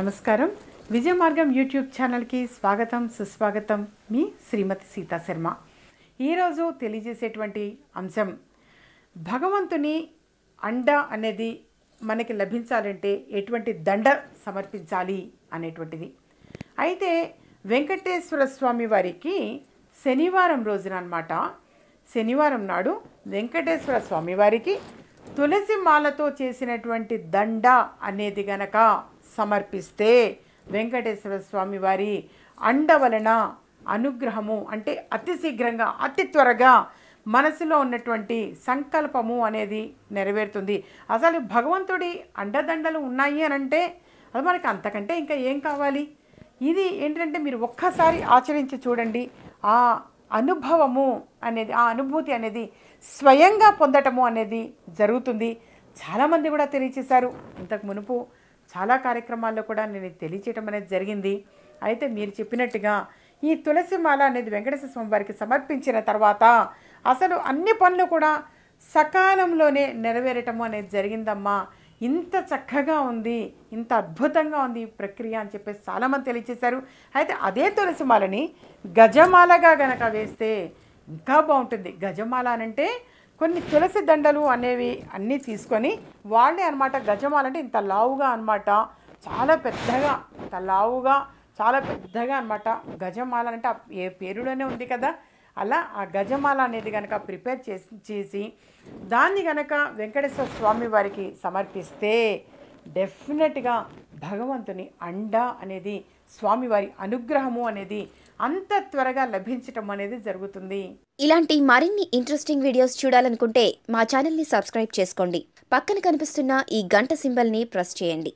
నమస్కారం విజయ మార్గం యూట్యూబ్ ఛానల్కి స్వాగతం సుస్వాగతం మీ శ్రీమతి సీతా శర్మ ఈరోజు తెలియజేసేటువంటి అంశం భగవంతుని అండ అనేది మనకి లభించాలంటే ఎటువంటి దండ సమర్పించాలి అనేటువంటిది అయితే వెంకటేశ్వర స్వామి వారికి శనివారం రోజున అన్నమాట శనివారం నాడు వెంకటేశ్వర స్వామి వారికి తులసి మాలతో చేసినటువంటి దండ అనేది గనక సమర్పిస్తే వెంకటేశ్వర స్వామి వారి అండ వలన అనుగ్రహము అంటే అతి శీఘ్రంగా అతి త్వరగా మనసులో ఉన్నటువంటి సంకల్పము అనేది నెరవేరుతుంది అసలు భగవంతుడి అండదండలు ఉన్నాయి అని అంటే అది మనకి అంతకంటే ఇంకా ఏం కావాలి ఇది ఏంటంటే మీరు ఒక్కసారి ఆచరించి చూడండి ఆ అనుభవము అనేది ఆ అనుభూతి అనేది స్వయంగా పొందటము అనేది జరుగుతుంది చాలామంది కూడా తెలియచేశారు ఇంతకు మునుపు చాలా కార్యక్రమాల్లో కూడా నేను ఇది తెలియచేయటం అనేది జరిగింది అయితే మీరు చెప్పినట్టుగా ఈ తులసి మాల అనేది వెంకటేశ్వర స్వామి వారికి సమర్పించిన తర్వాత అసలు అన్ని పనులు కూడా సకాలంలోనే నెరవేరటము అనేది జరిగిందమ్మా ఇంత చక్కగా ఉంది ఇంత అద్భుతంగా ఉంది ఈ ప్రక్రియ అని చెప్పేసి చాలామంది తెలియచేశారు అయితే అదే తులసి మాలని గజమాలగా గనక వేస్తే ఇంకా బాగుంటుంది గజమాల అనంటే కొన్ని తులసి దండలు అనేవి అన్నీ తీసుకొని వాళ్ళే అనమాట గజమాల అంటే ఇంత లావుగా అనమాట చాలా పెద్దగా ఇంత లావుగా చాలా పెద్దగా అనమాట గజమాల అంటే ఆ ఏ పేరులోనే ఉంది కదా అలా ఆ గజమాల అనేది కనుక ప్రిపేర్ చేసి చేసి దాన్ని కనుక వెంకటేశ్వర స్వామి వారికి సమర్పిస్తే డెఫినెట్గా భగవంతుని అండ అనేది స్వామివారి అనుగ్రహము అనేది అంత త్వరగా లభించటం అనేది జరుగుతుంది ఇలాంటి మరిన్ని ఇంట్రెస్టింగ్ వీడియోస్ చూడాలనుకుంటే మా ఛానల్ని సబ్స్క్రైబ్ చేసుకోండి పక్కన కనిపిస్తున్న ఈ గంట సింబల్ని ప్రెస్ చేయండి